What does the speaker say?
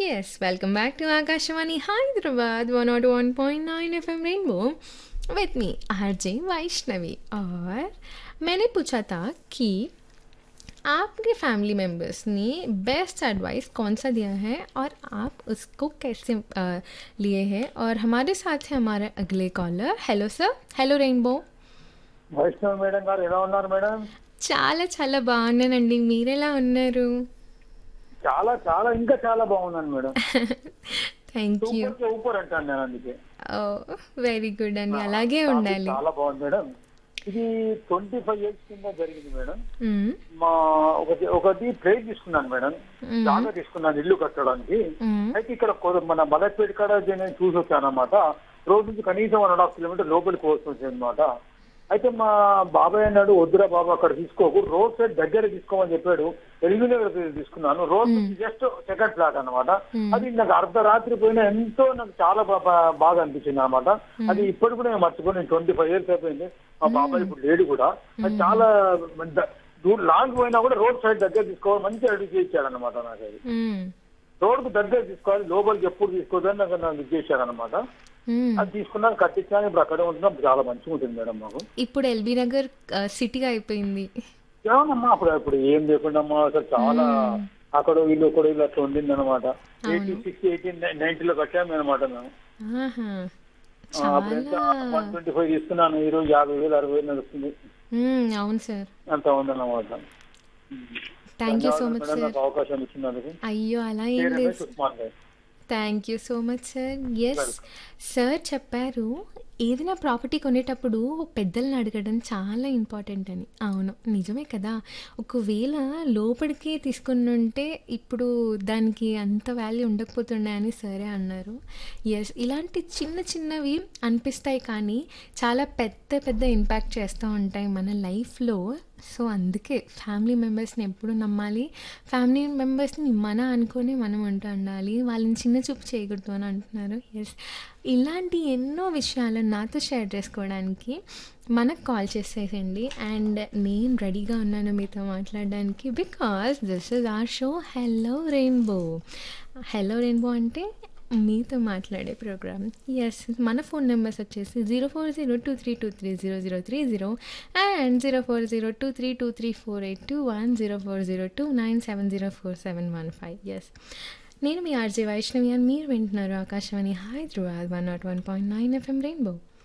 Yes, welcome back to Akashvani Hyderabad 101.9 FM Rainbow with me RJ Vaishnavi और मैंने पूछा था कि आपके फैमिली मेम्बर्स ने बेस्ट एडवाइस कौन सा दिया है और आप उसको कैसे अ, लिए हैं और हमारे साथ है हमारा अगले caller hello sir hello rainbow Vaishnav madam గారు ఎలా ఉన్నారు మేడం చాలా చాలా బాగున్నానండి మీరెలా ఉన్నారు చాలా చాలా ఇంకా చాలా బాగున్నాను మేడం థ్యాంక్ యూ సూపర్ కి ఊపర్ అంటాను నేను అందుకే వెరీ గుడ్ అండి అలాగే చాలా- ఉండాలి చాలా బాగుంది మేడం ఇది ట్వంటీ ఫైవ్ ఇయర్స్ కింద జరిగింది మేడం మ్మ్. మా ఒకటి ఒకటి ట్రైన్ తీసుకున్నాను మేడం మ్మ్. జాగా తీసుకున్నాను ఇల్లు కట్టడానికి మ్మ్. అయితే ఇక్కడ కొ- మన మలక్పేట కాడ నేను చూసి వచ్చాను అనమాట రోడ్ నుంచి కనీసం వన్ అండ్ హాఫ్ కిలోమీటర్ లోపలికి వస్తుంది అనమాట అయితే మా బాబాయ్ అన్నాడు వద్దురా బాబు అక్కడ తీసుకోకు రోడ్ సైడ్ దగ్గర తీసుకోమని చెప్పాడు ఎలిమినేటర్ తీసుకున్నాను రోడ్ జస్ట్ సెకండ్ ఫ్లాట్ అన్నమాట అది నాకు అర్ధరాత్రి పోయినా ఎంతో నాకు చాలా బా- బా- బాగా అనిపించింది అనమాట అది ఇప్పటికి కూడా నేను మర్చిపోయి ట్వంటీ ఫైవ్ ఇయర్స్ అయిపోయింది మా బాబాయ్ ఇప్పుడు లేడు కూడా అది చాలా ద- దూరం లాంగ్ పోయినా కూడా రోడ్ సైడ్ దగ్గర తీసుకోవాలి మంచి అడిగి చేయించాడు అనమాట నాకు అది మ్మ్. రోడ్ కు దగ్గర తీసుకోవాలి లోపలికి ఎప్పుడు తీసుకోవద్దని నాకు నాకు ఇది చేశారు అనమాట మ్మ్. అది తీసుకున్నాను కట్టించాను ఇప్పుడు అక్కడే ఉంటున్నాం చాలా మంచిగా ఉంటుంది మేడం మాకు ఇప్పుడు ఎల్బీ నగర్ సిటీ అయిపోయింది ఏమన్నమ్మా అప్పుడు ఇప్పుడు ఏం లేకుండా అమ్మా అసలు చాలా అక్కడ వీళ్ళు ఒకడు వీళ్ళు అట్లా ఉండింది అనమాట ఎయిటీ సిక్స్ ఎయిటీన్ నైన్టీలో కట్టాము అనమాట మేము ఆహా ఆ, అప్పుడు ఎంత చాలా వన్ ట్వంటీ ఫైవ్ తీసుకున్నాను ఈ రోజు యాభై వేలు అరవై వేలు నడుస్తుంది మ్మ్, అవును సార్ అంత ఉందన్నమాట thank you so much madam sir నాకు అవకాశం ఇచ్చినందుకు అయ్యో అలా ఏం పేరు లేదు రమేష్ ఉస్మాన్ గారు thank you so much sir yes sir చెప్పారు ఏదైనా ప్రాపర్టీ కొనేటప్పుడు పెద్దలను అడగడం చాలా ఇంపార్టెంట్ అని అవును నిజమే కదా ఒకవేళ లోపలికి తీసుకుని ఉంటే ఇప్పుడు దానికి అంత వాల్యూ ఉండకపోతుండే అని సరే అన్నారు ఎస్ ఇలాంటి చిన్న చిన్నవి అనిపిస్తాయి కానీ చాలా పెద్ద పెద్ద ఇంపాక్ట్ చేస్తూ ఉంటాయి మన లైఫ్లో సో అందుకే ఫ్యామిలీ మెంబర్స్ని ఎప్పుడు నమ్మాలి ఫ్యామిలీ మెంబర్స్ని మన అనుకొని మనం ఉంటూ ఉండాలి వాళ్ళని చిన్న చూపు చేయకూడదు అని అంటున్నారు ఎస్ ఇలాంటి ఎన్నో విషయాలు నాతో షేర్ చేసుకోవడానికి మనకు కాల్ చేసేసండి అండ్ నేను రెడీగా ఉన్నాను మీతో మాట్లాడడానికి because this is our show hello rainbow hello rainbow అంటే మీతో మాట్లాడే ప్రోగ్రామ్ ఎస్ మన ఫోన్ నెంబర్స్ వచ్చేసి zero four zero two three two three zero zero three zero and zero four zero two three two three four eight two one zero four zero two nine seven zero four seven one five yes నేను మీ RJ Vaishnavi అని మీరు వింటున్నారు Akashvani Hyderabad one not one point nine FM rainbow